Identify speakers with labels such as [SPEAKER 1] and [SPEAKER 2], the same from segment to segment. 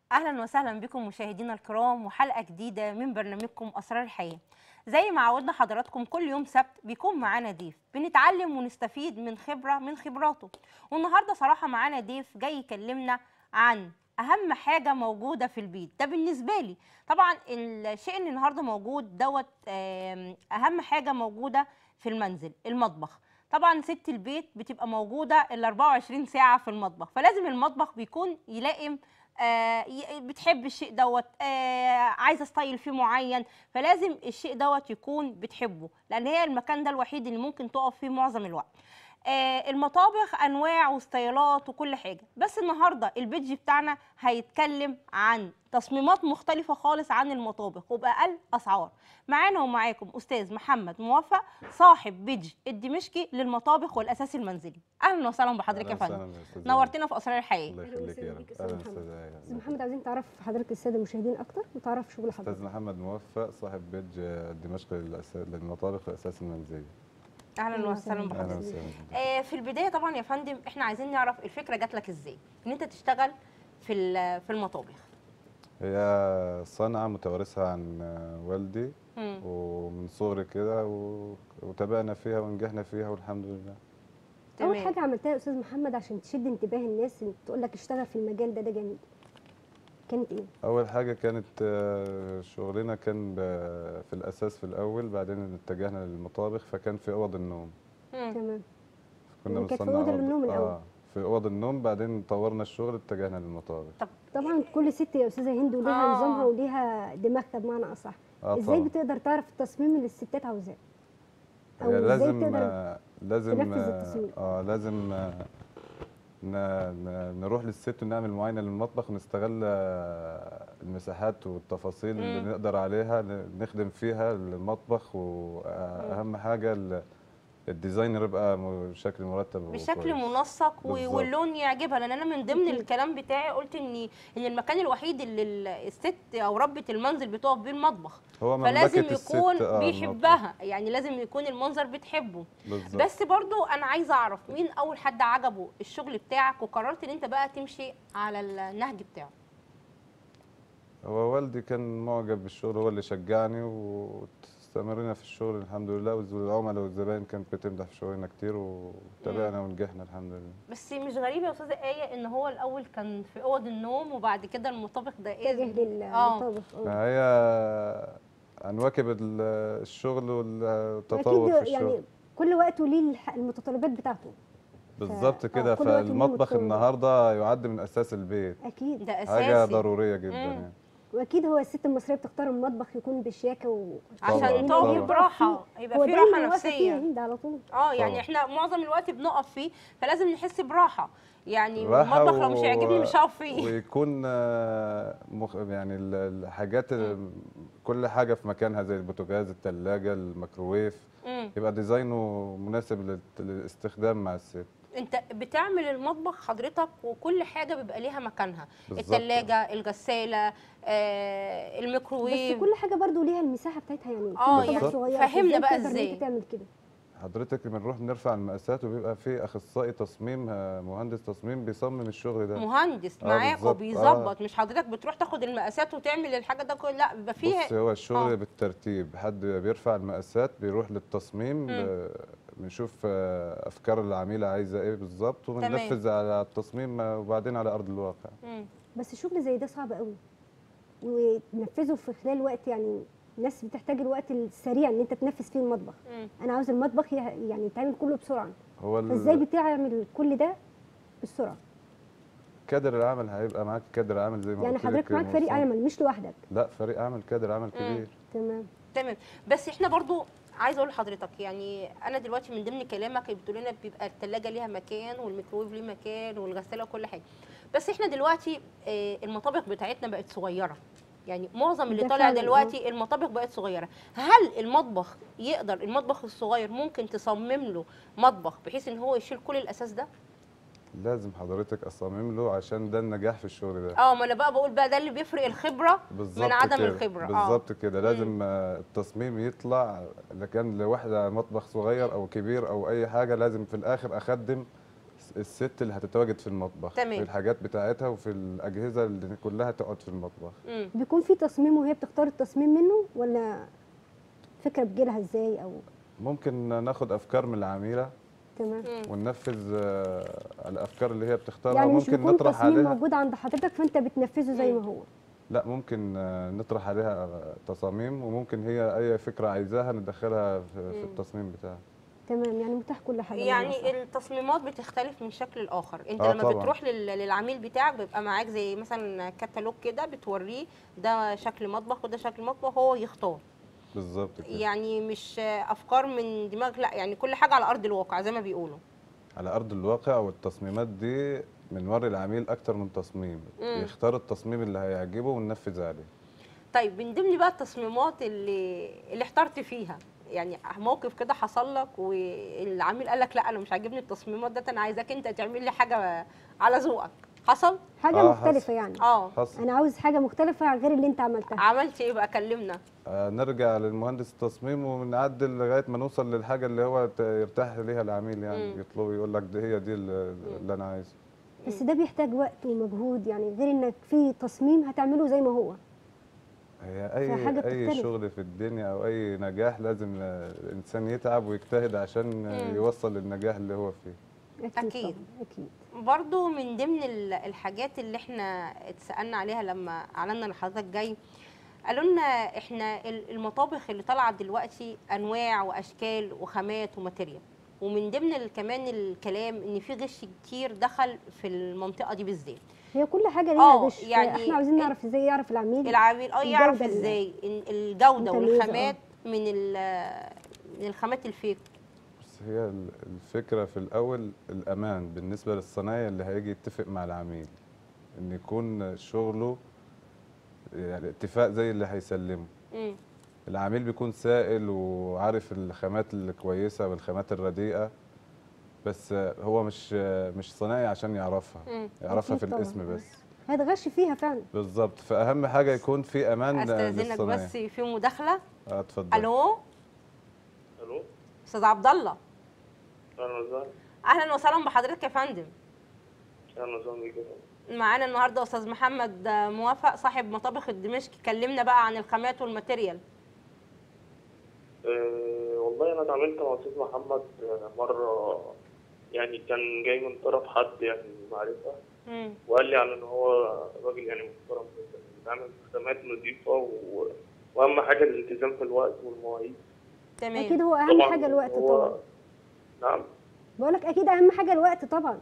[SPEAKER 1] اهلا وسهلا بكم مشاهدينا الكرام وحلقه جديده من برنامجكم اسرار الحياه زي ما عودنا حضراتكم كل يوم سبت بيكون معانا ضيف بنتعلم ونستفيد من خبره من خبراته والنهارده صراحه معانا ضيف جاي يكلمنا عن اهم حاجه موجوده في البيت ده بالنسبه لي طبعا الشيء اللي النهارده موجود دوت آم، اهم حاجه موجوده في المنزل المطبخ طبعا ست البيت بتبقى موجوده ال 24 ساعه في المطبخ فلازم المطبخ بيكون يلائم آه، ي- بتحب الشيء دوت آه، عايزه ستايل فيه معين فلازم الشيء دوت يكون بتحبه لان هي المكان ده الوحيد اللي ممكن تقف فيه معظم الوقت آه، المطابخ انواع وستايلات وكل حاجه بس النهارده البيدج بتاعنا هيتكلم عن تصميمات مختلفه خالص عن المطابخ وباقل اسعار معانا ومعاكم استاذ محمد موفق صاحب بيدج الدمشقي للمطابخ والاساس المنزلي اهلا وسهلا بحضرتك يا
[SPEAKER 2] أهلاً
[SPEAKER 1] فندم
[SPEAKER 2] وسهلاً يا أستاذ
[SPEAKER 1] نورتنا في اسرار الحياه
[SPEAKER 2] الله
[SPEAKER 3] أهلاً
[SPEAKER 2] يخليك يا
[SPEAKER 3] وسهلاً
[SPEAKER 2] رب
[SPEAKER 3] بك يا أستاذ
[SPEAKER 2] اهلا
[SPEAKER 3] محمد.
[SPEAKER 2] استاذ آية.
[SPEAKER 3] استاذ محمد عايزين تعرف حضرتك الساده المشاهدين اكتر وتعرف شغل
[SPEAKER 2] استاذ
[SPEAKER 3] حضرتك
[SPEAKER 2] محمد موفق صاحب بيج دمشق للأس- للمطابخ والاساس المنزلي
[SPEAKER 1] اهلا
[SPEAKER 3] أهلاً
[SPEAKER 1] وسهلا
[SPEAKER 3] وسهلاً.
[SPEAKER 2] اهلا
[SPEAKER 1] بحضرتك
[SPEAKER 2] وسهلا
[SPEAKER 1] آه، في البدايه طبعا يا فندم احنا عايزين نعرف الفكره جات لك ازاي ان انت تشتغل في ال- في المطابخ
[SPEAKER 2] هي صنعه متوارثها عن والدي
[SPEAKER 1] مم.
[SPEAKER 2] ومن صغري كده و- وتابعنا فيها ونجحنا فيها والحمد لله
[SPEAKER 3] اول
[SPEAKER 1] تمام.
[SPEAKER 3] حاجه عملتها يا استاذ محمد عشان تشد انتباه الناس إن تقول لك اشتغل في المجال ده ده جميل كانت ايه
[SPEAKER 2] اول حاجه كانت آه، شغلنا كان ب- في الاساس في الاول بعدين اتجهنا للمطابخ فكان في اوض النوم
[SPEAKER 1] مم.
[SPEAKER 3] تمام
[SPEAKER 2] كنا
[SPEAKER 3] يعني كانت في
[SPEAKER 2] بنصنع
[SPEAKER 3] أوض
[SPEAKER 2] أوض-
[SPEAKER 3] النوم الأول.
[SPEAKER 2] اه في اوض النوم بعدين طورنا الشغل اتجهنا للمطابخ
[SPEAKER 1] طب
[SPEAKER 3] طبعا كل ست يا استاذه هند وليها
[SPEAKER 1] آه.
[SPEAKER 3] نظامها وليها دماغها بمعنى اصح
[SPEAKER 2] اه
[SPEAKER 3] ازاي
[SPEAKER 2] طبعا
[SPEAKER 3] بتقدر تعرف التصميم اللي الستات عاوزاه او
[SPEAKER 2] هي
[SPEAKER 3] ازاي
[SPEAKER 2] لازم
[SPEAKER 3] تقدر
[SPEAKER 2] آه، لازم
[SPEAKER 3] تنفذ
[SPEAKER 2] آه،
[SPEAKER 3] التصميم؟
[SPEAKER 2] اه لازم آه، ن- ن- نروح للست ونعمل معاينه للمطبخ ونستغل آه، المساحات والتفاصيل اللي
[SPEAKER 1] مم.
[SPEAKER 2] نقدر عليها ن- نخدم فيها المطبخ واهم حاجه ال- الديزاينر يبقى م- بشكل مرتب
[SPEAKER 1] بشكل
[SPEAKER 2] وكويس.
[SPEAKER 1] منسق و-
[SPEAKER 2] بالظبط.
[SPEAKER 1] واللون يعجبها لان انا من ضمن
[SPEAKER 3] أكيد.
[SPEAKER 1] الكلام بتاعي قلت ان ان المكان الوحيد اللي ال- الست او ربة المنزل بتقف بيه المطبخ
[SPEAKER 2] هو
[SPEAKER 1] فلازم
[SPEAKER 2] مملكة الست،
[SPEAKER 1] يكون
[SPEAKER 2] آه،
[SPEAKER 1] بيحبها يعني لازم يكون المنظر بتحبه
[SPEAKER 2] المطبخ. بالظبط
[SPEAKER 1] بس برضو انا عايزه اعرف مين اول حد عجبه الشغل بتاعك وقررت ان انت بقى تمشي على النهج بتاعه
[SPEAKER 2] هو والدي كان معجب بالشغل هو اللي شجعني واستمرنا في الشغل الحمد لله والعملاء والزباين كانت بتمدح في شغلنا كتير وتابعنا ونجحنا الحمد لله
[SPEAKER 1] بس مش غريب يا استاذه ايه ان هو الاول كان في اوض النوم وبعد كده المطابخ ده
[SPEAKER 3] اتجه
[SPEAKER 1] ايه اه
[SPEAKER 3] للمطابخ آه.
[SPEAKER 2] هي هنواكب ال- الشغل والتطور في
[SPEAKER 3] اكيد
[SPEAKER 2] الشغل
[SPEAKER 3] يعني كل وقت وليه الح- المتطلبات بتاعته
[SPEAKER 2] بالظبط
[SPEAKER 3] آه،
[SPEAKER 2] كده
[SPEAKER 3] كل وقت وليه
[SPEAKER 2] فالمطبخ
[SPEAKER 3] متطلبات.
[SPEAKER 2] النهارده يعد من اساس البيت
[SPEAKER 3] اكيد
[SPEAKER 1] ده
[SPEAKER 2] حاجه
[SPEAKER 1] اساسي
[SPEAKER 2] ضروريه جدا
[SPEAKER 1] مم.
[SPEAKER 2] يعني
[SPEAKER 3] واكيد هو الست المصريه بتختار المطبخ يكون بشياكه و
[SPEAKER 1] عشان
[SPEAKER 2] طبعاً،
[SPEAKER 1] تقف
[SPEAKER 2] طبعاً.
[SPEAKER 1] براحه يبقى
[SPEAKER 3] هو
[SPEAKER 1] في
[SPEAKER 3] دايما
[SPEAKER 1] راحه
[SPEAKER 3] واقفة فيها
[SPEAKER 1] نفسيه
[SPEAKER 3] هند على طول
[SPEAKER 1] اه يعني
[SPEAKER 2] طبعاً.
[SPEAKER 1] احنا معظم الوقت بنقف فيه فلازم نحس براحه يعني
[SPEAKER 2] راحة
[SPEAKER 1] المطبخ لو مش
[SPEAKER 2] و-
[SPEAKER 1] هيعجبني مش هقف فيه
[SPEAKER 2] ويكون آه، مخ... يعني ال- الحاجات ال- كل حاجه في مكانها زي البوتاجاز الثلاجه الميكروويف
[SPEAKER 1] مم.
[SPEAKER 2] يبقى ديزاينه مناسب للت- للاستخدام مع الست
[SPEAKER 1] انت بتعمل المطبخ حضرتك وكل حاجه بيبقى ليها مكانها
[SPEAKER 2] بالظبط.
[SPEAKER 1] الثلاجه الغساله آه
[SPEAKER 3] بس
[SPEAKER 1] الميكروويف
[SPEAKER 3] كل حاجه برضو ليها المساحه بتاعتها يعني في
[SPEAKER 1] آه،
[SPEAKER 3] مطابخ
[SPEAKER 2] يعني
[SPEAKER 3] صغيرة،
[SPEAKER 1] فهمنا بقى
[SPEAKER 3] تقدر إن
[SPEAKER 1] إزاي.
[SPEAKER 3] انت تعمل كده
[SPEAKER 2] حضرتك بنروح نرفع المقاسات وبيبقى في اخصائي تصميم آه، مهندس تصميم بيصمم الشغل ده
[SPEAKER 1] مهندس
[SPEAKER 2] آه،
[SPEAKER 1] معاك
[SPEAKER 2] بالظبط،
[SPEAKER 1] وبيظبط مش حضرتك بتروح تاخد المقاسات وتعمل الحاجه ده كله لا بيبقى
[SPEAKER 2] بص
[SPEAKER 1] فيها
[SPEAKER 2] هو الشغل
[SPEAKER 1] آه.
[SPEAKER 2] بالترتيب حد بيرفع المقاسات بيروح للتصميم
[SPEAKER 1] مم.
[SPEAKER 2] ب- بنشوف آه، افكار العميله عايزه ايه بالظبط وبننفذ على التصميم آه، وبعدين على ارض الواقع
[SPEAKER 1] مم.
[SPEAKER 3] بس شغل زي ده صعب قوي وتنفذه في خلال وقت يعني الناس بتحتاج الوقت السريع ان انت تنفذ فيه المطبخ
[SPEAKER 1] مم.
[SPEAKER 3] انا عاوز المطبخ يه- يعني يتعمل كله بسرعه
[SPEAKER 2] هو ال-
[SPEAKER 3] فازاي بتعمل كل ده بالسرعه
[SPEAKER 2] كادر العمل هيبقى معاك كادر عمل زي ما
[SPEAKER 3] يعني
[SPEAKER 2] قلت لك
[SPEAKER 3] حضرتك معاك فريق
[SPEAKER 2] مصمم.
[SPEAKER 3] عمل مش لوحدك
[SPEAKER 2] لا فريق عمل كادر عمل كبير
[SPEAKER 3] تمام
[SPEAKER 1] تمام بس احنا برضو عايزه اقول لحضرتك يعني انا دلوقتي من ضمن كلامك بتقول لنا بيبقى الثلاجه ليها مكان والميكروويف ليه مكان والغساله وكل حاجه بس احنا دلوقتي آه، المطابخ بتاعتنا بقت صغيره يعني معظم اللي
[SPEAKER 3] ده
[SPEAKER 1] طالع
[SPEAKER 3] فعلاً،
[SPEAKER 1] دلوقتي المطابخ بقت صغيره هل المطبخ يقدر المطبخ الصغير ممكن تصمم له مطبخ بحيث ان هو يشيل كل الاساس ده
[SPEAKER 2] لازم حضرتك اصمم له عشان ده النجاح في الشغل ده
[SPEAKER 1] اه ما انا بقى بقول بقى ده اللي بيفرق الخبره
[SPEAKER 2] بالظبط
[SPEAKER 1] من عدم
[SPEAKER 2] كده.
[SPEAKER 1] الخبره اه
[SPEAKER 2] بالظبط كده لازم آه، التصميم يطلع اذا كان لوحده مطبخ صغير او كبير او اي حاجه لازم في الاخر اخدم الست اللي هتتواجد في المطبخ
[SPEAKER 1] تمام.
[SPEAKER 2] في الحاجات بتاعتها وفي الاجهزه اللي كلها تقعد في المطبخ
[SPEAKER 1] مم.
[SPEAKER 3] بيكون في تصميم وهي بتختار التصميم منه ولا فكره بتجيلها ازاي او
[SPEAKER 2] ممكن ناخد افكار من العميله
[SPEAKER 3] تمام
[SPEAKER 1] مم.
[SPEAKER 2] وننفذ آه، الافكار اللي هي بتختارها
[SPEAKER 3] يعني مش
[SPEAKER 2] ممكن
[SPEAKER 3] بيكون
[SPEAKER 2] نطرح
[SPEAKER 3] تصميم
[SPEAKER 2] عليها
[SPEAKER 3] موجود عند حضرتك فانت بتنفذه زي
[SPEAKER 1] مم.
[SPEAKER 3] ما هو
[SPEAKER 2] لا ممكن آه، نطرح عليها تصاميم وممكن هي اي فكره عايزاها ندخلها في في
[SPEAKER 1] مم.
[SPEAKER 2] التصميم بتاعها
[SPEAKER 3] تمام يعني متاح كل حاجه بمعنى
[SPEAKER 1] يعني
[SPEAKER 3] أصح.
[SPEAKER 1] التصميمات بتختلف من شكل لاخر انت
[SPEAKER 2] آه
[SPEAKER 1] لما
[SPEAKER 2] طبعاً.
[SPEAKER 1] بتروح لل- للعميل بتاعك بيبقى معاك زي مثلا كتالوج كده بتوريه ده شكل مطبخ وده شكل مطبخ هو يختار
[SPEAKER 2] بالظبط كده
[SPEAKER 1] يعني مش افكار من دماغ لا يعني كل حاجه على ارض الواقع زي ما بيقولوا
[SPEAKER 2] على ارض الواقع والتصميمات دي بنوري العميل اكتر من تصميم
[SPEAKER 1] مم.
[SPEAKER 2] يختار التصميم اللي هيعجبه وننفذ عليه
[SPEAKER 1] طيب من ضمن بقى التصميمات اللي اللي احترت فيها يعني موقف كده حصل لك والعميل قال لك لا انا مش عاجبني التصميمات ده انا عايزاك انت تعمل لي حاجه على ذوقك حصل
[SPEAKER 3] حاجه
[SPEAKER 2] آه،
[SPEAKER 3] مختلفه
[SPEAKER 2] حصل.
[SPEAKER 3] يعني
[SPEAKER 1] اه
[SPEAKER 2] حصل
[SPEAKER 3] انا عاوز حاجه مختلفه غير اللي انت عملتها
[SPEAKER 1] عملت ايه بقى كلمنا
[SPEAKER 2] آه، نرجع للمهندس التصميم ونعدل لغايه ما نوصل للحاجه اللي هو ت- يرتاح ليها العميل يعني
[SPEAKER 1] مم.
[SPEAKER 2] يطلب يقول لك دي هي دي اللي اللي انا عايزه
[SPEAKER 3] بس ده بيحتاج وقت ومجهود يعني غير انك في تصميم هتعمله زي ما هو
[SPEAKER 2] هي
[SPEAKER 3] فحاجة
[SPEAKER 2] اي اي
[SPEAKER 3] بتختلف.
[SPEAKER 2] شغل في الدنيا او اي نجاح لازم آه، الانسان يتعب ويجتهد عشان آه،
[SPEAKER 1] مم.
[SPEAKER 2] يوصل للنجاح اللي هو فيه
[SPEAKER 3] اكيد
[SPEAKER 1] أكيد.
[SPEAKER 3] طبعاً، اكيد
[SPEAKER 1] برضو من ضمن ال- الحاجات اللي احنا اتسالنا عليها لما اعلنا لحضرتك جاي قالوا لنا احنا ال- المطابخ اللي طالعه دلوقتي انواع واشكال وخامات وماتيريال ومن ضمن ال- كمان الكلام ان في غش كتير دخل في المنطقه دي بالذات
[SPEAKER 3] هي كل حاجه ليها
[SPEAKER 1] آه،
[SPEAKER 3] غش
[SPEAKER 1] يعني
[SPEAKER 3] احنا عايزين نعرف ازاي يعرف العميل
[SPEAKER 1] العميل اه يعرف
[SPEAKER 3] الجودة اللي-
[SPEAKER 1] ازاي إن الجوده
[SPEAKER 3] متميزة،
[SPEAKER 1] والخامات من ال- من الخامات الفيك
[SPEAKER 2] بس هي ال- الفكره في الاول الامان بالنسبه للصنايعي اللي هيجي يتفق مع العميل ان يكون شغله يعني اتفاق زي اللي هيسلمه
[SPEAKER 1] مم.
[SPEAKER 2] العميل بيكون سائل وعارف الخامات الكويسه والخامات الرديئه بس هو مش مش صنايعي عشان يعرفها
[SPEAKER 1] مم.
[SPEAKER 2] يعرفها في
[SPEAKER 3] أكيد طبعاً.
[SPEAKER 2] الاسم بس
[SPEAKER 3] هيتغش فيها فعلا
[SPEAKER 2] بالظبط فاهم حاجه يكون في امان
[SPEAKER 1] استاذنك
[SPEAKER 2] للصنايعي
[SPEAKER 1] بس في مداخله
[SPEAKER 2] اه اتفضل
[SPEAKER 1] الو
[SPEAKER 4] الو
[SPEAKER 1] استاذ عبد الله
[SPEAKER 4] اهلا وسهلا
[SPEAKER 1] اهلا وسهلا بحضرتك يا فندم
[SPEAKER 4] اهلا وسهلا بيك
[SPEAKER 1] معانا النهارده استاذ محمد موافق صاحب مطابخ الدمشقي كلمنا بقى عن الخامات والماتيريال
[SPEAKER 4] أه والله انا اتعاملت مع استاذ محمد آه، مره يعني كان جاي من طرف حد يعني معرفه
[SPEAKER 1] مم.
[SPEAKER 4] وقال لي على ان هو راجل يعني محترم جدا بيعمل خدمات نظيفه و... واهم حاجه الالتزام في الوقت والمواعيد
[SPEAKER 1] تمام
[SPEAKER 3] اكيد هو اهم
[SPEAKER 4] طبعا
[SPEAKER 3] حاجه الوقت
[SPEAKER 4] هو-
[SPEAKER 3] طبعا
[SPEAKER 4] نعم
[SPEAKER 3] بقول لك اكيد اهم حاجه الوقت طبعا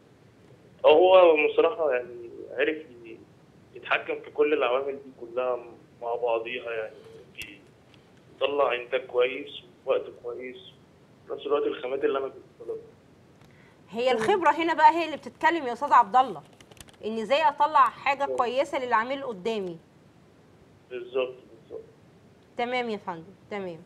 [SPEAKER 4] هو بصراحه يعني عرف ي- يتحكم في كل العوامل دي كلها مع بعضيها يعني بي- يطلع انتاج كويس وقت كويس في نفس الوقت الخامات اللي انا كنت طالبها
[SPEAKER 1] هي الخبره هنا بقى هي اللي بتتكلم يا استاذ عبد الله ان ازاي اطلع حاجه كويسه للعميل قدامي
[SPEAKER 4] بالظبط بالظبط
[SPEAKER 1] تمام يا فندم تمام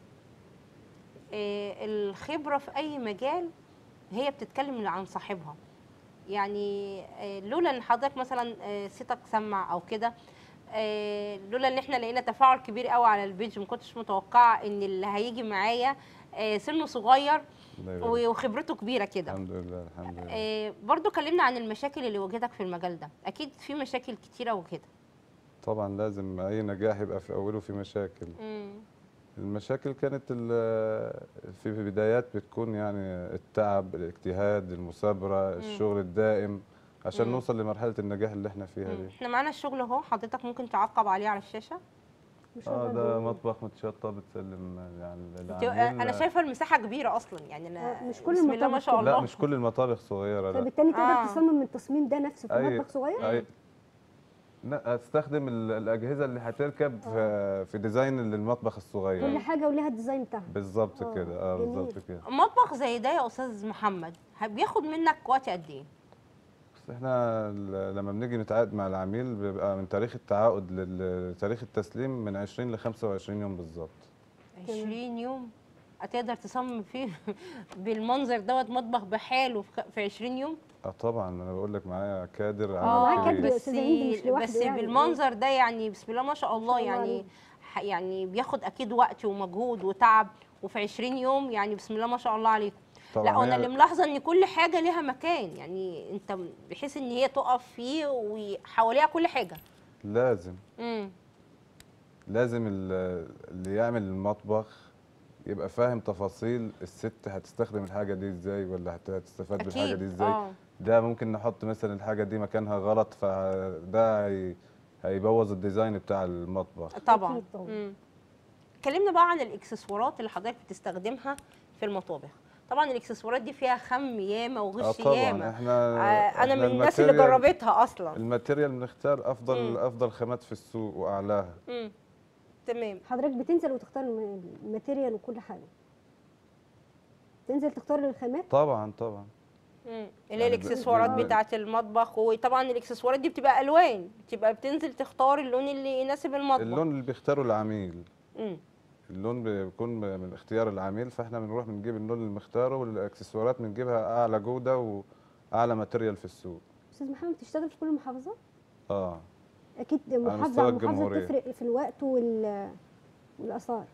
[SPEAKER 1] آه الخبره في اي مجال هي بتتكلم عن صاحبها يعني آه لولا ان حضرتك مثلا آه صيتك سمع او كده آه لولا ان احنا لقينا تفاعل كبير قوي على البيج ما كنتش متوقعه ان اللي هيجي معايا آه سنه صغير
[SPEAKER 2] الله يبارك.
[SPEAKER 1] وخبرته كبيره كده
[SPEAKER 2] الحمد لله الحمد لله
[SPEAKER 1] آه، برضو كلمنا عن المشاكل اللي واجهتك في المجال ده اكيد في مشاكل كتيره وكده
[SPEAKER 2] طبعا لازم اي نجاح يبقى في اوله في مشاكل المشاكل كانت ال- في بدايات بتكون يعني التعب الاجتهاد المثابره الشغل الدائم عشان
[SPEAKER 1] مم.
[SPEAKER 2] نوصل لمرحله النجاح اللي احنا فيها دي
[SPEAKER 1] احنا معانا الشغل اهو حضرتك ممكن تعقب عليه على الشاشه
[SPEAKER 3] ما شاء
[SPEAKER 2] اه
[SPEAKER 3] الله
[SPEAKER 2] ده
[SPEAKER 3] جميل.
[SPEAKER 2] مطبخ متشطب بتسلم يعني
[SPEAKER 1] بتبقى-
[SPEAKER 2] للعميل
[SPEAKER 1] انا شايفه المساحه كبيره اصلا يعني انا
[SPEAKER 3] آه، مش كل
[SPEAKER 1] بسم الله ما
[SPEAKER 3] المطابخ
[SPEAKER 1] شاء
[SPEAKER 3] كده.
[SPEAKER 1] الله
[SPEAKER 2] لا مش كل المطابخ صغيره لا
[SPEAKER 3] فبالتالي تقدر
[SPEAKER 1] آه.
[SPEAKER 3] تصمم التصميم ده نفسه في
[SPEAKER 2] أي-
[SPEAKER 3] مطبخ صغير
[SPEAKER 2] أي لا هتستخدم ال- الاجهزه اللي هتركب في, في ديزاين للمطبخ
[SPEAKER 3] كل
[SPEAKER 2] الصغير
[SPEAKER 3] حاجه وليها الديزاين بتاعها
[SPEAKER 2] بالظبط
[SPEAKER 3] آه،
[SPEAKER 2] كده اه
[SPEAKER 3] جميل.
[SPEAKER 2] بالظبط كده
[SPEAKER 1] مطبخ زي ده يا استاذ محمد ه- بياخد منك وقت قد ايه
[SPEAKER 2] بس احنا ل- لما بنيجي نتعاقد مع العميل بيبقى من تاريخ التعاقد لتاريخ التسليم من 20 ل 25 يوم بالظبط
[SPEAKER 1] 20 يوم هتقدر تصمم فيه بالمنظر دوت مطبخ بحاله في خ- في 20 يوم
[SPEAKER 2] اه طبعا انا بقول لك معايا كادر
[SPEAKER 1] اه
[SPEAKER 3] معاك
[SPEAKER 2] عمل
[SPEAKER 3] كادر
[SPEAKER 2] كبير
[SPEAKER 3] يا
[SPEAKER 1] بس
[SPEAKER 3] أستاذة هند مش لوحده
[SPEAKER 1] بس
[SPEAKER 3] يعني.
[SPEAKER 1] بالمنظر ده يعني بسم الله ما شاء الله
[SPEAKER 3] شاء الله
[SPEAKER 1] يعني
[SPEAKER 3] عليه.
[SPEAKER 1] ح- يعني بياخد اكيد وقت ومجهود وتعب وفي 20 يوم يعني بسم الله ما شاء الله عليكم
[SPEAKER 2] طبعا
[SPEAKER 1] لا انا
[SPEAKER 2] هي-
[SPEAKER 1] اللي ملاحظه ان كل حاجه ليها مكان يعني انت بحيث ان هي تقف فيه وحواليها كل حاجه
[SPEAKER 2] لازم
[SPEAKER 1] امم
[SPEAKER 2] لازم ال- اللي يعمل المطبخ يبقى فاهم تفاصيل الست هتستخدم الحاجه دي ازاي ولا هت- هتستفاد بالحاجه
[SPEAKER 1] اكيد
[SPEAKER 2] دي ازاي
[SPEAKER 1] اه
[SPEAKER 2] ده ممكن نحط مثلا الحاجه دي مكانها غلط فده هي هيبوظ الديزاين بتاع المطبخ
[SPEAKER 1] طبعا
[SPEAKER 3] أكيد طبعاً.
[SPEAKER 1] مم. كلمنا بقى عن الاكسسوارات اللي حضرتك بتستخدمها في المطابخ طبعا الاكسسوارات دي فيها خم ياما
[SPEAKER 2] اه
[SPEAKER 1] وغش
[SPEAKER 2] طبعا
[SPEAKER 1] ياما
[SPEAKER 2] احنا
[SPEAKER 1] آه، انا
[SPEAKER 2] إحنا
[SPEAKER 1] من الناس اللي
[SPEAKER 2] الماتيريال-
[SPEAKER 1] جربتها اصلا
[SPEAKER 2] الماتيريال بنختار افضل
[SPEAKER 1] مم.
[SPEAKER 2] افضل خامات في السوق واعلاها
[SPEAKER 1] مم. تمام
[SPEAKER 3] حضرتك بتنزل وتختار الم- الماتيريال وكل حاجه تنزل تختار الخامات
[SPEAKER 1] مم.
[SPEAKER 2] طبعا طبعا
[SPEAKER 1] اللي هي
[SPEAKER 2] يعني ب-
[SPEAKER 1] الاكسسوارات
[SPEAKER 2] ب-
[SPEAKER 1] بتاعه المطبخ وطبعا الاكسسوارات دي بتبقى الوان بتبقى بتنزل تختار اللون اللي يناسب المطبخ
[SPEAKER 2] اللون اللي بيختاره العميل
[SPEAKER 1] مم.
[SPEAKER 2] اللون بيكون من اختيار العميل فاحنا بنروح بنجيب اللون اللي مختاره والاكسسوارات بنجيبها اعلى جوده واعلى ماتيريال في السوق
[SPEAKER 3] استاذ محمد تشتغل في كل المحافظات
[SPEAKER 2] اه
[SPEAKER 3] اكيد محافظه
[SPEAKER 2] مستوى
[SPEAKER 3] عن محافظه
[SPEAKER 2] الجمهورية.
[SPEAKER 3] تفرق في الوقت وال والاسعار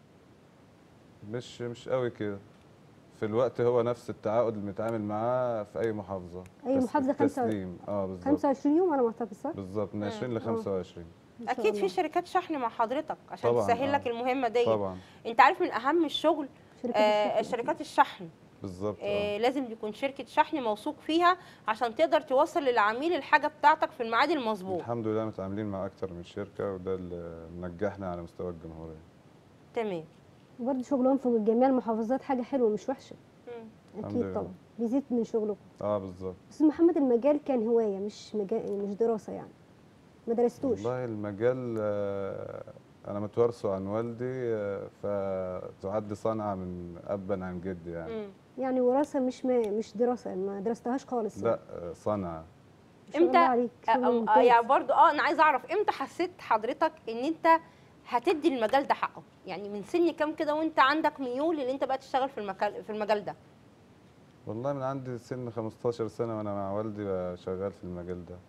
[SPEAKER 2] مش مش قوي كده في الوقت هو نفس التعاقد اللي بنتعامل معاه في اي محافظه
[SPEAKER 3] أي
[SPEAKER 2] تس-
[SPEAKER 3] محافظة خمسة-
[SPEAKER 2] التسليم اه بالظبط
[SPEAKER 3] 25 يوم على ما اعتقد صح؟
[SPEAKER 2] بالظبط من 20 ل
[SPEAKER 3] آه.
[SPEAKER 2] 25
[SPEAKER 3] إن شاء
[SPEAKER 1] اكيد
[SPEAKER 3] الله.
[SPEAKER 1] في شركات شحن مع حضرتك عشان
[SPEAKER 2] طبعاً،
[SPEAKER 1] تسهل
[SPEAKER 2] آه.
[SPEAKER 1] لك المهمه دي
[SPEAKER 2] طبعا
[SPEAKER 1] انت عارف من اهم الشغل
[SPEAKER 3] شركة
[SPEAKER 1] آه
[SPEAKER 3] الشحن.
[SPEAKER 1] شركات الشحن
[SPEAKER 2] بالظبط
[SPEAKER 1] آه
[SPEAKER 2] اه
[SPEAKER 1] لازم يكون شركه شحن موثوق فيها عشان تقدر توصل للعميل الحاجه بتاعتك في الميعاد المظبوط
[SPEAKER 2] الحمد لله متعاملين مع اكتر من شركه وده اللي منجحنا على مستوى الجمهوريه
[SPEAKER 1] تمام
[SPEAKER 3] وبرضه شغلهم في جميع المحافظات حاجه حلوه مش وحشه
[SPEAKER 1] مم.
[SPEAKER 2] الحمد
[SPEAKER 3] اكيد
[SPEAKER 2] لله.
[SPEAKER 3] طبعا بيزيد من شغلكم
[SPEAKER 2] اه بالظبط
[SPEAKER 3] استاذ محمد المجال كان هوايه مش مجال مش دراسه يعني ما درستوش
[SPEAKER 2] والله المجال آه، انا متوارثه عن والدي آه، فتعد صنعه من ابا عن جد يعني
[SPEAKER 1] مم.
[SPEAKER 3] يعني وراثه مش ما مش دراسه ما درستهاش خالص
[SPEAKER 2] لا آه، صنعه
[SPEAKER 3] ما شاء الله
[SPEAKER 1] امتى
[SPEAKER 3] عليك
[SPEAKER 1] آه،
[SPEAKER 3] شغل
[SPEAKER 1] آه،
[SPEAKER 3] ممتاز.
[SPEAKER 1] يعني برضو اه انا عايزه اعرف امتى حسيت حضرتك ان انت هتدي المجال ده حقه يعني من سن كام كده وانت عندك ميول ان انت بقى تشتغل في المكان في المجال ده
[SPEAKER 2] والله من عندي سن 15 سنه وانا مع والدي بقى شغال في المجال ده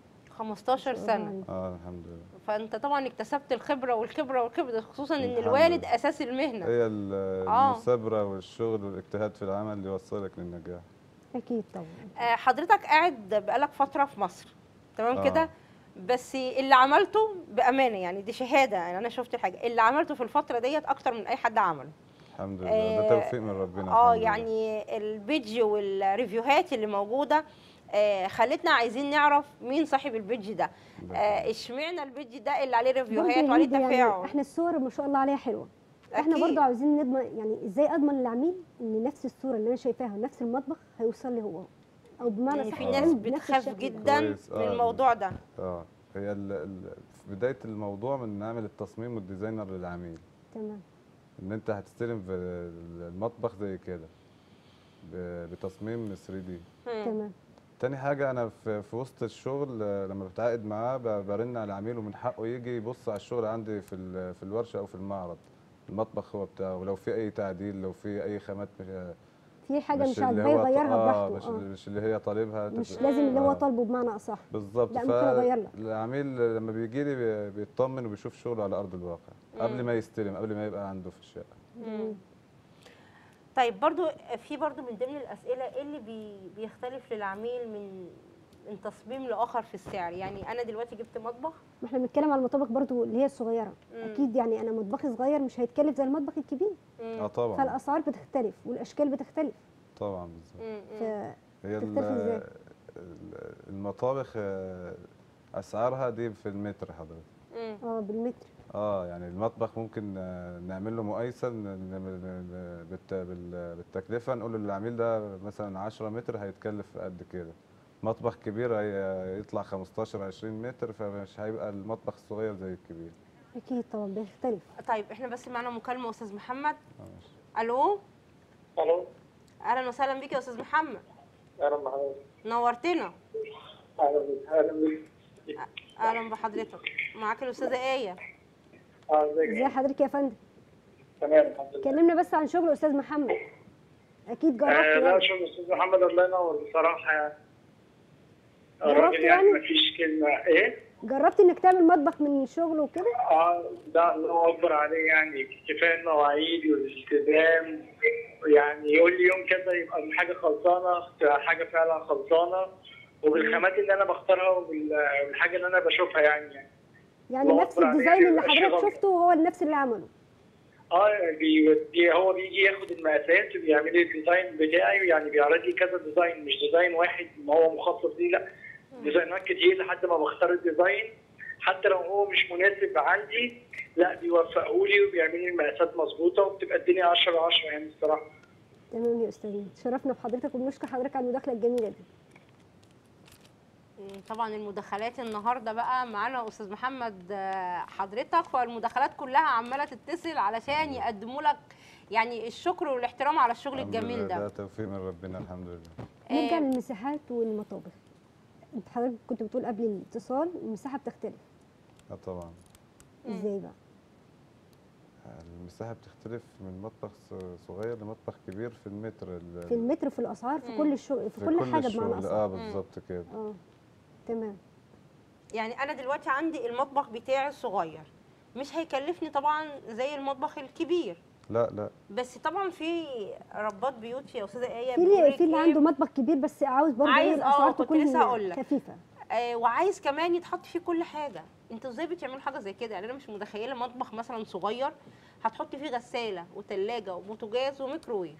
[SPEAKER 1] 15
[SPEAKER 3] ما شاء الله
[SPEAKER 1] سنه
[SPEAKER 3] عليك.
[SPEAKER 2] اه الحمد لله
[SPEAKER 1] فانت طبعا اكتسبت الخبره والخبره والخبره خصوصا ان
[SPEAKER 2] الحمد
[SPEAKER 1] الوالد
[SPEAKER 2] لله.
[SPEAKER 1] اساس المهنه
[SPEAKER 2] هي ال-
[SPEAKER 1] آه.
[SPEAKER 2] المثابره والشغل والاجتهاد في العمل اللي يوصلك للنجاح
[SPEAKER 3] اكيد طبعا
[SPEAKER 1] آه، حضرتك قاعد بقالك فتره في مصر تمام
[SPEAKER 2] آه.
[SPEAKER 1] كده بس اللي عملته بامانه يعني دي شهاده يعني انا شفت حاجه اللي عملته في الفتره ديت اكتر من اي حد عمله
[SPEAKER 2] الحمد لله
[SPEAKER 1] آه،
[SPEAKER 2] ده توفيق من ربنا
[SPEAKER 1] اه
[SPEAKER 2] الحمد لله.
[SPEAKER 1] يعني البيدج والريفيوهات اللي موجوده آه، خلتنا عايزين نعرف مين صاحب البيدج ده
[SPEAKER 2] الله
[SPEAKER 1] آه،
[SPEAKER 2] يخليك.
[SPEAKER 1] اشمعنى البيدج ده اللي عليه
[SPEAKER 3] برضه
[SPEAKER 1] ريفيوهات
[SPEAKER 3] يا
[SPEAKER 1] وعليه
[SPEAKER 3] هند يعني
[SPEAKER 1] تفاعل
[SPEAKER 3] احنا الصور ما شاء الله عليها حلوه احنا
[SPEAKER 1] أكيد.
[SPEAKER 3] برضه عاوزين نضمن يعني ازاي اضمن للعميل ان نفس الصوره اللي انا شايفاها ونفس المطبخ هيوصل لي هو او بمعنى
[SPEAKER 1] يعني
[SPEAKER 3] صح
[SPEAKER 1] في
[SPEAKER 2] آه.
[SPEAKER 1] ناس
[SPEAKER 3] بنفس
[SPEAKER 1] بتخاف
[SPEAKER 3] الشكل ده.
[SPEAKER 1] جدا
[SPEAKER 2] كويس،
[SPEAKER 1] من
[SPEAKER 2] آه.
[SPEAKER 1] الموضوع ده
[SPEAKER 2] اه هي ال ال في بدايه الموضوع من نعمل التصميم والديزاينر للعميل
[SPEAKER 3] تمام
[SPEAKER 2] ان انت هتستلم في المطبخ زي كده ب- بتصميم 3 دي
[SPEAKER 1] مم.
[SPEAKER 3] تمام
[SPEAKER 2] تاني حاجة أنا في, في وسط الشغل آه، لما بتعاقد معاه ب- برن على العميل ومن حقه يجي يبص على الشغل عندي في ال- في الورشة أو في المعرض المطبخ هو بتاعه ولو في أي تعديل لو في أي خامات مش
[SPEAKER 3] في حاجه مش
[SPEAKER 2] اللي
[SPEAKER 3] عاجباه
[SPEAKER 2] هو ط-
[SPEAKER 3] يغيرها
[SPEAKER 2] آه
[SPEAKER 3] براحته
[SPEAKER 2] مش,
[SPEAKER 3] اه
[SPEAKER 2] مش اللي هي طالبها
[SPEAKER 3] مش
[SPEAKER 2] تبقى-
[SPEAKER 3] لازم اللي هو
[SPEAKER 2] آه.
[SPEAKER 3] طالبه بمعنى اصح
[SPEAKER 2] بالظبط
[SPEAKER 3] لا، ممكن أغير لك.
[SPEAKER 2] فالعميل لما بيجي لي بي- بيطمن وبيشوف شغله على أرض الواقع قبل
[SPEAKER 1] مم.
[SPEAKER 2] ما يستلم قبل ما يبقى عنده في الشقة
[SPEAKER 1] مم. طيب برضو في برضو من ضمن الاسئله ايه اللي بي بيختلف للعميل من من تصميم لاخر في السعر يعني انا دلوقتي جبت مطبخ
[SPEAKER 3] ما احنا بنتكلم على المطابخ برضو اللي هي الصغيره
[SPEAKER 1] مم.
[SPEAKER 3] اكيد يعني انا مطبخي صغير مش هيتكلف زي المطبخ الكبير
[SPEAKER 1] مم.
[SPEAKER 2] اه طبعا
[SPEAKER 3] فالاسعار بتختلف والاشكال بتختلف
[SPEAKER 2] طبعا بالظبط
[SPEAKER 1] مم.
[SPEAKER 3] ف...
[SPEAKER 1] مم.
[SPEAKER 2] هي ال-
[SPEAKER 3] تختفي إزاي؟
[SPEAKER 2] ال- المطابخ آه، اسعارها دي في المتر حضرتك
[SPEAKER 1] مم.
[SPEAKER 3] اه بالمتر
[SPEAKER 2] اه يعني المطبخ ممكن آه، نعمل له مقايسه ن- ن- ن- بالت- بال- بالتكلفه نقول للعميل ده مثلا 10 متر هيتكلف قد كده مطبخ كبير هي- هيطلع 15 20 متر فمش هيبقى المطبخ الصغير زي الكبير
[SPEAKER 3] اكيد طبعا بيختلف
[SPEAKER 1] طيب احنا بس معانا مكالمه استاذ محمد
[SPEAKER 2] آه، ماشي.
[SPEAKER 1] الو
[SPEAKER 4] الو
[SPEAKER 1] اهلا وسهلا بيك يا استاذ محمد
[SPEAKER 4] اهلا بحضرتك
[SPEAKER 1] نورتنا
[SPEAKER 4] اهلا بك اهلا بك
[SPEAKER 1] اهلا بحضرتك معاك الاستاذه ايه
[SPEAKER 4] اه
[SPEAKER 3] ازي
[SPEAKER 4] ازيك
[SPEAKER 3] حضرتك يا فندم
[SPEAKER 4] تمام الحمد لله
[SPEAKER 3] كلمنا بس عن شغل استاذ محمد اكيد جربت
[SPEAKER 4] آه لا
[SPEAKER 3] يعني.
[SPEAKER 4] شوف استاذ محمد الله ينور بصراحه يعني
[SPEAKER 3] جربت
[SPEAKER 4] الراجل يعني
[SPEAKER 3] يعني؟
[SPEAKER 4] مفيش كلمه ايه
[SPEAKER 3] جربت انك تعمل مطبخ من شغل وكده
[SPEAKER 5] اه ده الله اكبر عليه يعني كفايه المواعيد والالتزام يعني يقول لي يوم كذا يبقى الحاجه خلصانه تبقى حاجه فعلا خلصانه وبالخامات اللي انا بختارها وبال- والحاجه اللي انا بشوفها يعني
[SPEAKER 3] يعني
[SPEAKER 5] الله
[SPEAKER 3] نفس
[SPEAKER 5] أكبر عليك،
[SPEAKER 3] الديزاين اللي
[SPEAKER 5] مبقاش
[SPEAKER 3] حضرتك
[SPEAKER 5] غلط.
[SPEAKER 3] شفته هو نفس اللي عمله
[SPEAKER 5] اه بي بي- هو بيجي ياخد المقاسات وبيعمل لي الديزاين بتاعي يعني بيعرض لي كذا ديزاين مش ديزاين واحد ما هو مخصص ليه لا ديزاينات كتير لحد ما بختار الديزاين حتى لو هو مش مناسب عندي لا بيوفقوا لي وبيعمل لي المقاسات مظبوطه وبتبقى الدنيا 10 10 يعني الصراحه
[SPEAKER 3] تمام يا استاذ شرفنا بحضرتك وبنشكر حضرتك على المداخله الجميله دي
[SPEAKER 1] مم، طبعا المداخلات النهارده بقى معانا استاذ محمد آه، حضرتك فالمداخلات كلها عماله تتصل علشان يقدموا لك يعني الشكر والاحترام على الشغل
[SPEAKER 2] الحمد
[SPEAKER 1] الجميل
[SPEAKER 2] لله،
[SPEAKER 1] ده
[SPEAKER 2] ده توفيق من ربنا الحمد لله
[SPEAKER 3] نرجع
[SPEAKER 1] آه،
[SPEAKER 3] للمساحات والمطابخ انت حضرتك كنت بتقول قبل الاتصال المساحه بتختلف
[SPEAKER 2] اه طبعا
[SPEAKER 1] مم.
[SPEAKER 3] ازاي بقى
[SPEAKER 2] المساحه بتختلف من مطبخ ص- صغير لمطبخ كبير في المتر ال-
[SPEAKER 3] في المتر في الاسعار في
[SPEAKER 1] مم.
[SPEAKER 3] كل الشغل في,
[SPEAKER 2] في
[SPEAKER 3] كل, حاجه
[SPEAKER 2] الشغل.
[SPEAKER 3] بمعنى اصح
[SPEAKER 2] اه بالظبط كده
[SPEAKER 3] اه تمام
[SPEAKER 1] يعني انا دلوقتي عندي المطبخ بتاعي الصغير مش هيكلفني طبعا زي المطبخ الكبير
[SPEAKER 2] لا لا
[SPEAKER 1] بس طبعا في ربات بيوت يا استاذه ايه
[SPEAKER 3] في
[SPEAKER 1] بتقولك
[SPEAKER 3] اللي في اللي
[SPEAKER 1] إيه،
[SPEAKER 3] عنده مطبخ كبير بس عاوز برضه
[SPEAKER 1] عايز-
[SPEAKER 3] ايه الاسعار
[SPEAKER 1] آه، كنت
[SPEAKER 3] تكون
[SPEAKER 1] لسه هقول لك.
[SPEAKER 3] خفيفه
[SPEAKER 1] آه وعايز كمان يتحط فيه كل حاجه انتوا ازاي بتعملوا حاجه زي كده يعني انا مش متخيله مطبخ مثلا صغير هتحط فيه غساله وثلاجه وبوتاجاز وميكروويف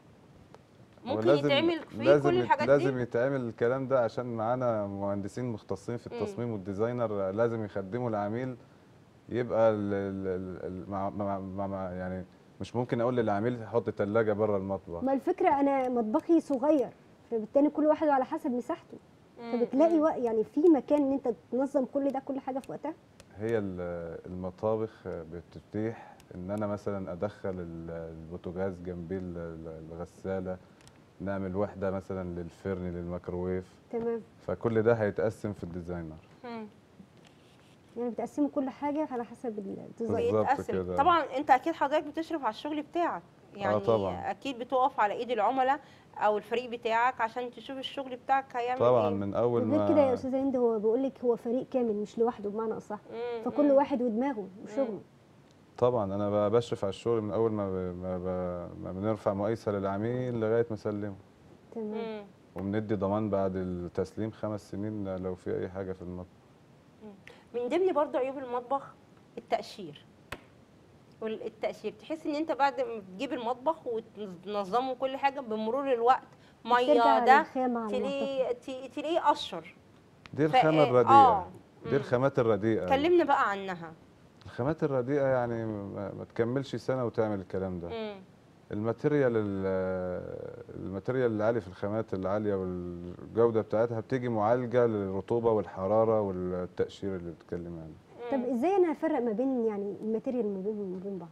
[SPEAKER 2] هو
[SPEAKER 1] ممكن
[SPEAKER 2] لازم-
[SPEAKER 1] يتعمل فيه
[SPEAKER 2] لازم
[SPEAKER 1] كل
[SPEAKER 2] يت-
[SPEAKER 1] الحاجات
[SPEAKER 2] لازم
[SPEAKER 1] دي
[SPEAKER 2] يتعمل الكلام ده عشان معانا مهندسين مختصين في
[SPEAKER 1] مم.
[SPEAKER 2] التصميم والديزاينر لازم يخدموا العميل يبقى ال ال ال ال مع مع مع مع يعني مش ممكن اقول للعميل حط ثلاجه بره المطبخ
[SPEAKER 3] ما الفكره انا مطبخي صغير فبالتالي كل واحد على حسب مساحته
[SPEAKER 1] مم،
[SPEAKER 3] فبتلاقي
[SPEAKER 1] مم.
[SPEAKER 3] وق- يعني في مكان ان انت تنظم كل ده كل حاجه في وقتها
[SPEAKER 2] هي ال- المطابخ بتتيح ان انا مثلا ادخل ال- البوتاجاز جنبي ال- ال- الغساله نعمل وحده مثلا للفرن للميكروويف
[SPEAKER 3] تمام
[SPEAKER 2] فكل ده هيتقسم في الديزاينر
[SPEAKER 1] مم.
[SPEAKER 3] يعني بتقسموا كل حاجه على حسب الديزاين
[SPEAKER 2] بالظبط
[SPEAKER 1] بيتقسم.
[SPEAKER 2] كده.
[SPEAKER 1] طبعا انت اكيد حضرتك بتشرف على الشغل بتاعك يعني
[SPEAKER 2] طبعاً.
[SPEAKER 1] اكيد بتقف على ايد العملاء او الفريق بتاعك عشان تشوف الشغل بتاعك هيعمل
[SPEAKER 2] طبعا
[SPEAKER 1] ايه
[SPEAKER 2] من اول
[SPEAKER 3] وغير كده يا
[SPEAKER 2] ما
[SPEAKER 3] استاذه هند هو بيقول لك هو فريق كامل مش لوحده بمعنى اصح
[SPEAKER 1] مم،
[SPEAKER 3] فكل
[SPEAKER 1] مم.
[SPEAKER 3] واحد ودماغه وشغله
[SPEAKER 2] طبعا انا ب- بشرف على الشغل من اول ما ب- ما, ب- ما بنرفع مقايسه للعميل لغايه ما اسلمه
[SPEAKER 3] تمام
[SPEAKER 1] مم.
[SPEAKER 2] وبندي ضمان بعد التسليم خمس سنين لو في اي حاجه في المطبخ
[SPEAKER 1] من ضمن برضه عيوب المطبخ التقشير والتقشير تحس ان انت بعد ما بتجيب المطبخ وتنظمه كل حاجه بمرور الوقت ميه
[SPEAKER 3] ترجع
[SPEAKER 1] ده
[SPEAKER 3] للخامة على المطبخ.
[SPEAKER 1] تلاقيه ت- تلاقيه قشر
[SPEAKER 2] دي
[SPEAKER 1] ف-
[SPEAKER 2] الخامه
[SPEAKER 1] آه،
[SPEAKER 2] الرديئه
[SPEAKER 1] مم.
[SPEAKER 2] دي الخامات الرديئه
[SPEAKER 1] كلمنا بقى عنها
[SPEAKER 2] الخامات الرديئه يعني ما ما تكملش سنه وتعمل الكلام ده
[SPEAKER 1] مم.
[SPEAKER 2] الماتيريال ال- الماتيريال العالي في الخامات العاليه والجوده بتاعتها بتيجي معالجه للرطوبه والحراره والتقشير اللي بتتكلم عنه
[SPEAKER 3] طب ازاي انا هفرق ما بين يعني الماتيريال ما بين وما بين بعض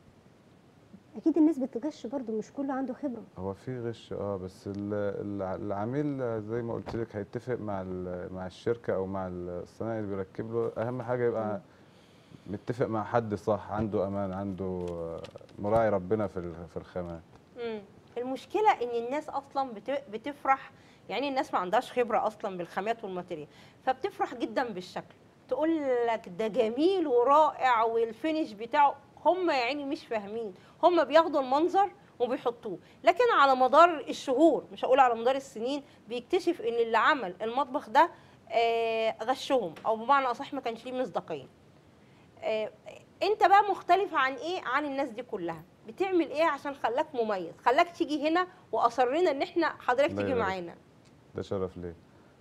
[SPEAKER 3] اكيد الناس بتغش برضو مش كله عنده خبره
[SPEAKER 2] هو في غش اه بس ال- الع- العميل زي ما قلت لك هيتفق مع ال- مع الشركه او مع الصنايعي اللي بيركب له اهم حاجه يبقى متفق مع حد صح عنده امان عنده مراعي ربنا في ال- في الخامات
[SPEAKER 1] مم. المشكله ان الناس اصلا بت- بتفرح يعني الناس ما عندهاش خبره اصلا بالخامات والماتيريال فبتفرح جدا بالشكل تقول لك ده جميل ورائع والفينش بتاعه هم يا عيني مش فاهمين هم بياخدوا المنظر وبيحطوه لكن على مدار الشهور مش هقول على مدار السنين بيكتشف ان اللي عمل المطبخ ده آه، غشهم او بمعنى اصح ما كانش ليه مصداقيه آه، انت بقى مختلف عن ايه عن الناس دي كلها بتعمل ايه عشان خلاك مميز خلاك تيجي هنا واصرينا ان احنا حضرتك
[SPEAKER 2] الله
[SPEAKER 1] تيجي
[SPEAKER 2] يبارك.
[SPEAKER 1] معانا
[SPEAKER 2] ده شرف ليه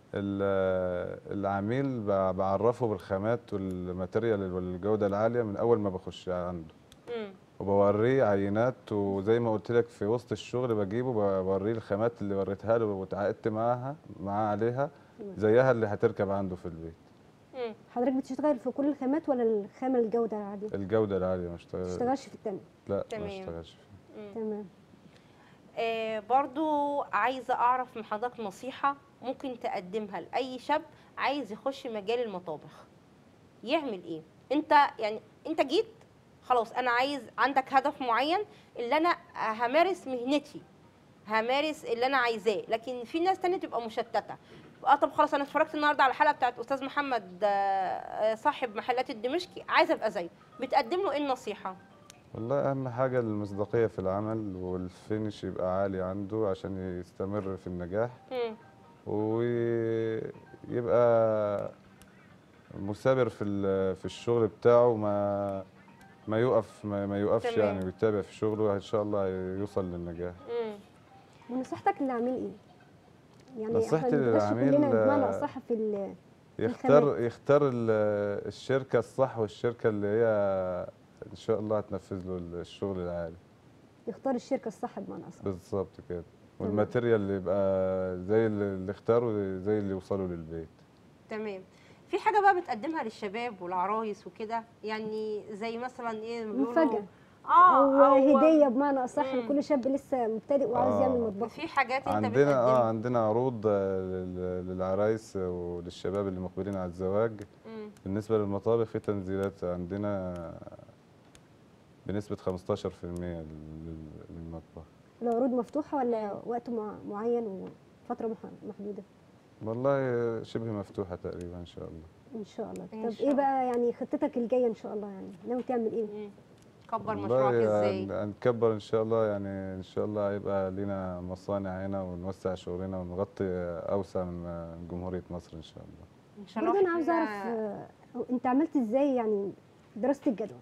[SPEAKER 2] ال- العميل ب- بعرفه بالخامات والماتيريال والجوده العاليه من اول ما بخش عنده
[SPEAKER 1] مم.
[SPEAKER 2] وبوريه عينات وزي ما قلت لك في وسط الشغل بجيبه بوريه الخامات اللي وريتها له واتعاقدت معاها معاه عليها زيها اللي هتركب عنده في البيت
[SPEAKER 1] مم.
[SPEAKER 3] حضرتك بتشتغل في كل الخامات ولا الخامه الجوده العاليه
[SPEAKER 2] الجوده العاليه ما
[SPEAKER 3] ما
[SPEAKER 2] اشتغل
[SPEAKER 3] تشتغلش في التانية
[SPEAKER 2] لا ما
[SPEAKER 1] تمام.
[SPEAKER 2] اشتغلش فيها.
[SPEAKER 3] تمام
[SPEAKER 1] آه برضو عايزه اعرف من حضرتك نصيحه ممكن تقدمها لاي شاب عايز يخش مجال المطابخ يعمل ايه انت يعني انت جيت خلاص انا عايز عندك هدف معين اللي انا همارس مهنتي همارس اللي انا عايزاه لكن في ناس تانية تبقى مشتته اه طب خلاص انا اتفرجت النهارده على الحلقه بتاعت استاذ محمد آه، آه، صاحب محلات الدمشقي عايزه ابقى زيه بتقدم له ايه النصيحه
[SPEAKER 2] والله اهم حاجه المصداقيه في العمل والفينش يبقى عالي عنده عشان يستمر في النجاح
[SPEAKER 1] مم.
[SPEAKER 2] ويبقى مثابر في ال- في الشغل بتاعه ما ما يقف ما, ما يقفش
[SPEAKER 1] تمام.
[SPEAKER 2] يعني ويتابع في شغله ان شاء الله يوصل للنجاح
[SPEAKER 1] مم.
[SPEAKER 3] ونصيحتك للعميل ايه؟ يعني
[SPEAKER 2] نصيحتي
[SPEAKER 3] إحنا بنخش
[SPEAKER 2] للعميل،
[SPEAKER 3] كلنا بمعنى
[SPEAKER 2] آه،
[SPEAKER 3] اصح في ال-
[SPEAKER 2] يختار يختار ال- الشركه الصح والشركه اللي هي ان شاء الله هتنفذ له الشغل العالي
[SPEAKER 3] يختار الشركه الصح بمعنى اصح
[SPEAKER 2] بالظبط كده والماتيريال اللي يبقى زي اللي اللي اختاره زي اللي يوصلوا للبيت
[SPEAKER 1] تمام في حاجه بقى بتقدمها للشباب والعرايس وكده يعني زي مثلا ايه ما بيقولوا-
[SPEAKER 3] مفاجأة.
[SPEAKER 1] اه
[SPEAKER 3] او هديه بمعنى اصح
[SPEAKER 1] مم.
[SPEAKER 3] لكل شاب لسه مبتدئ وعاوز
[SPEAKER 2] آه.
[SPEAKER 3] يعمل مطبخ
[SPEAKER 1] في حاجات انت
[SPEAKER 2] عندنا اه
[SPEAKER 1] بتقدمها
[SPEAKER 2] عندنا عروض آه، لل- للعرايس وللشباب اللي مقبلين على الزواج
[SPEAKER 1] مم.
[SPEAKER 2] بالنسبه للمطابخ في تنزيلات عندنا بنسبه 15% لل- للمطبخ
[SPEAKER 3] العروض مفتوحه ولا وقت مع- معين وفتره مح- محدوده
[SPEAKER 2] والله شبه مفتوحه تقريبا ان شاء الله
[SPEAKER 3] ان شاء الله
[SPEAKER 1] إن
[SPEAKER 3] طب
[SPEAKER 1] شاء
[SPEAKER 3] ايه بقى يعني خطتك الجايه ان شاء الله يعني ناوي تعمل ايه
[SPEAKER 1] مم. كبر
[SPEAKER 2] والله
[SPEAKER 1] مشروعك ازاي
[SPEAKER 2] هن- هنكبر ان شاء الله يعني ان شاء الله هيبقى لينا مصانع هنا ونوسع شغلنا ونغطي اوسع من جمهوريه مصر ان شاء الله
[SPEAKER 1] ان شاء الله
[SPEAKER 3] برضه انا عاوزه
[SPEAKER 1] إحنا-
[SPEAKER 3] اعرف آه، انت عملت ازاي يعني دراسه الجدوى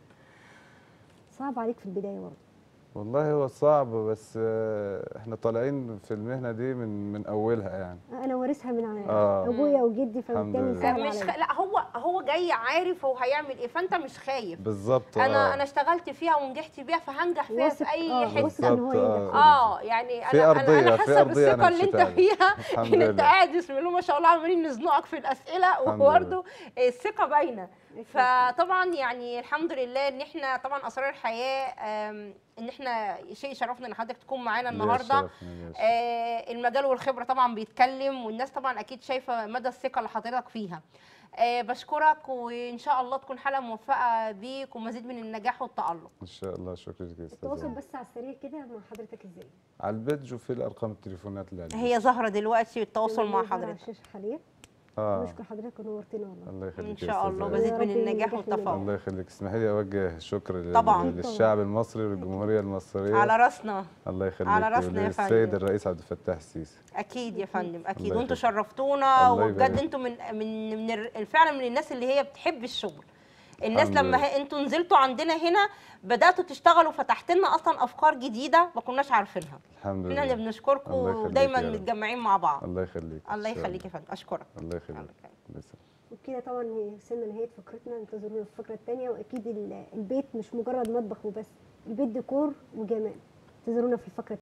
[SPEAKER 3] صعب عليك في البدايه برضه
[SPEAKER 2] والله هو صعب بس آه، احنا طالعين في المهنه دي من من اولها يعني
[SPEAKER 3] انا وارثها من ع-
[SPEAKER 2] آه.
[SPEAKER 3] ابويا وجدي
[SPEAKER 2] الحمد
[SPEAKER 3] فبالتالي
[SPEAKER 2] لله.
[SPEAKER 3] سهل
[SPEAKER 1] مش خ...
[SPEAKER 3] عليا
[SPEAKER 1] لا هو هو جاي عارف هو هيعمل ايه فانت مش خايف
[SPEAKER 2] بالظبط
[SPEAKER 1] انا
[SPEAKER 2] آه.
[SPEAKER 1] انا اشتغلت فيها ونجحت بيها فهنجح فيها
[SPEAKER 3] واثق
[SPEAKER 1] في اي
[SPEAKER 3] اه
[SPEAKER 1] حته
[SPEAKER 3] واثق ان هو
[SPEAKER 2] بالظبط،
[SPEAKER 3] ينجح
[SPEAKER 2] آه.
[SPEAKER 1] اه يعني
[SPEAKER 2] في
[SPEAKER 1] انا انا
[SPEAKER 2] أرضية-
[SPEAKER 1] انا
[SPEAKER 2] في
[SPEAKER 1] حاسه
[SPEAKER 2] أرضية أنا
[SPEAKER 1] بالثقه اللي انت
[SPEAKER 2] مشيت عليها.
[SPEAKER 1] فيها
[SPEAKER 2] الحمد
[SPEAKER 1] ان انت
[SPEAKER 2] لله.
[SPEAKER 1] قاعد بسم الله ما شاء الله عمالين نزنقك في الاسئله
[SPEAKER 2] الحمد لله.
[SPEAKER 1] وبرده الثقه باينه فطبعا يعني الحمد لله ان احنا طبعا اسرار الحياه آم، ان احنا شيء شرفنا ان حضرتك تكون معانا
[SPEAKER 2] ليا
[SPEAKER 1] النهارده
[SPEAKER 2] الشرف، ليا الشرف.
[SPEAKER 1] آه، المجال والخبره طبعا بيتكلم والناس طبعا اكيد شايفه مدى الثقه اللي حضرتك فيها آه، بشكرك وان شاء الله تكون حلقه موفقه بيك ومزيد من النجاح والتالق
[SPEAKER 2] ان شاء الله شكرا لك يا
[SPEAKER 3] التواصل
[SPEAKER 2] استاذ
[SPEAKER 3] بس على السريع كده مع حضرتك ازاي
[SPEAKER 2] على البيج وفي الارقام التليفونات اللي على
[SPEAKER 1] هي ظاهره دلوقتي التواصل مع
[SPEAKER 3] ظهر على
[SPEAKER 1] حضرتك
[SPEAKER 3] الشاشه حاليا
[SPEAKER 2] اه
[SPEAKER 3] نشكر حضرتك ونورتنا والله
[SPEAKER 2] الله يخليك
[SPEAKER 1] ان
[SPEAKER 2] يا
[SPEAKER 1] شاء
[SPEAKER 2] أستاذ
[SPEAKER 1] الله
[SPEAKER 2] علي.
[SPEAKER 1] مزيد
[SPEAKER 3] يا
[SPEAKER 1] من
[SPEAKER 3] رب
[SPEAKER 1] النجاح
[SPEAKER 3] ينجح
[SPEAKER 1] والتفوق
[SPEAKER 2] الله يخليك اسمحي لي اوجه شكر لل-
[SPEAKER 1] طبعاً.
[SPEAKER 2] للشعب المصري والجمهوريه المصريه
[SPEAKER 1] على راسنا
[SPEAKER 2] الله يخليك
[SPEAKER 1] على راسنا يا
[SPEAKER 2] السيد
[SPEAKER 1] فندم.
[SPEAKER 2] الرئيس عبد الفتاح السيسي
[SPEAKER 1] اكيد يا فندم اكيد
[SPEAKER 2] الله
[SPEAKER 1] وانتوا
[SPEAKER 2] يخليك.
[SPEAKER 1] شرفتونا
[SPEAKER 2] الله
[SPEAKER 1] وبجد
[SPEAKER 2] يبارك.
[SPEAKER 1] انتوا من من من الر- فعلا من الناس اللي هي بتحب الشغل الناس
[SPEAKER 2] الحمد
[SPEAKER 1] لما
[SPEAKER 2] لله.
[SPEAKER 1] ه- انتوا نزلتوا عندنا هنا بداتوا تشتغلوا فتحت لنا اصلا افكار جديده ما كناش عارفينها
[SPEAKER 2] الحمد
[SPEAKER 1] احنا اللي
[SPEAKER 2] لله
[SPEAKER 1] بنشكركم
[SPEAKER 2] الله يخليك
[SPEAKER 1] ودايما
[SPEAKER 2] يا رب.
[SPEAKER 1] متجمعين مع بعض
[SPEAKER 2] الله يخليك إن
[SPEAKER 1] الله
[SPEAKER 2] شاء
[SPEAKER 1] يخليك يا فندم اشكرك
[SPEAKER 2] الله يخليك
[SPEAKER 1] الله يخليك.
[SPEAKER 2] الله يسلمك.
[SPEAKER 3] وبكده طبعا وصلنا لنهايه فقرتنا انتظرونا في الفقره الثانيه واكيد ال- البيت مش مجرد مطبخ وبس البيت ديكور وجمال انتظرونا في الفقره